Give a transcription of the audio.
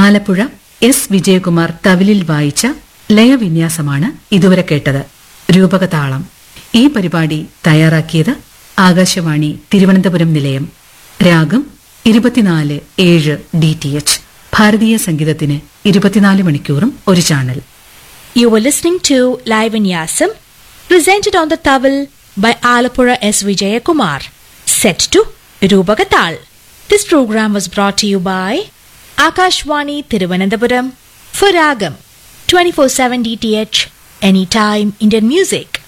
Alappuzha S Vijayakumar തവിലിൽ വായിച്ച ലയവിന്യാസമാണ് ഇതുവരെ കേട്ടത് രൂപകതാളം ഈ പരിപാടി തയ്യാറാക്കിയത് ആകാശവാണി തിരുവനന്തപുരം നിലയം രാഗം ഇരുപത്തിനാല് ഏഴ് ഡി ടി എച്ച് ഭാരതീയ സംഗീതത്തിന് ഇരുപത്തിനാല് മണിക്കൂറും ഒരു channel You were listening to Live in Yasam, presented on the Tawil by Alapura S. Vijayakumar, set to Rubagatal. This program was brought to you by Akashwani Thiruvananthapuram for Ragam 24/7 DTH Anytime Indian Music.